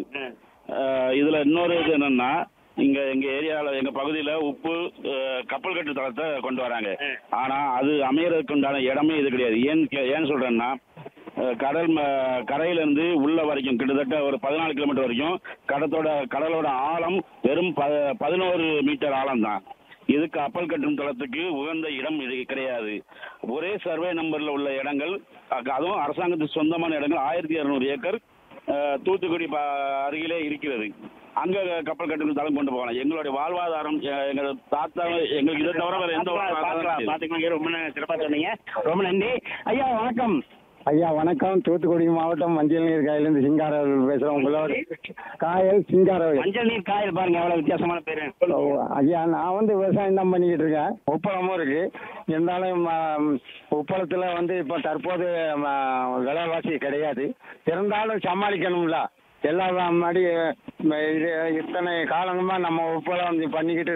அஹ், இதுல இன்னொரு இது என்னன்னா இங்க எங்க ஏரியால எங்க பகுதியில உப்பு அஹ், கப்பல் கட்டு தளத்தை கொண்டு வராங்க ஆனா அது அமையறதுக்கு உண்டான இடமே இது கிடையாது ஏன் கே- ஏன் சொல்றேன்னா அஹ், கடல் ம- கரையில இருந்து உள்ள வரைக்கும் கிட்டத்தட்ட ஒரு பதினாலு கிலோமீட்டர் வரைக்கும் கடத்தோட கடலோட ஆழம் வெறும் ப பதினோரு மீட்டர் ஆழம் தான் இது கப்பல் கட்டும் தளத்துக்கு உகந்த இடம் இது கிடையாது ஒரே சர்வே நம்பர்ல உள்ள இடங்கள் அ- அதுவும் அரசாங்கத்துக்கு சொந்தமான இடங்கள் ஆயிரத்தி இரநூறு ஏக்கர் அஹ், தூத்துக்குடி ப- அருகிலே இருக்கிறது அங்க கப்பல் கட்டும் தளம் கொண்டு போகலாம் எங்களுடைய வாழ்வாதாரம் எ- எங்க தாத்தா எங்களுக்கு இதை தவிர வேற எந்த பார்க்கலாம், வாழ்வாதாரமும் பார்க்கலாம். இல்லை. பாத்துக்கோங்க ரொம்ப ந- சிறப்பா சொன்னீங்க ரொம்ப நன்றி ஐயா வணக்கம் ஐயா வணக்கம் தூத்துக்குடி மாவட்டம் மஞ்சள் நீர் காயிலிருந்து சிங்காரவேல் பேசுகிறோம் உங்களோட காயல் சிங்காரவேல் மஞ்சள் நீர் காயல் பாருங்க எவ்வளவு வித்தியாசமான பேரு ஓ, ஐயா நான் வந்து விவசாயம் தான் பண்ணிக்கிட்டு இருக்கேன் உப்பளமும் இருக்கு இருந்தாலும் ம, உப்பளத்தில் வந்து இப்போ தற்போது ம, விலைவாசி கிடையாது இருந்தாலும் சமாளிக்கணும்ல எல்லா மாதிரி ம, இது இத்தனை காலங்கமாக நம்ம உப்பளம் பண்ணிக்கிட்டு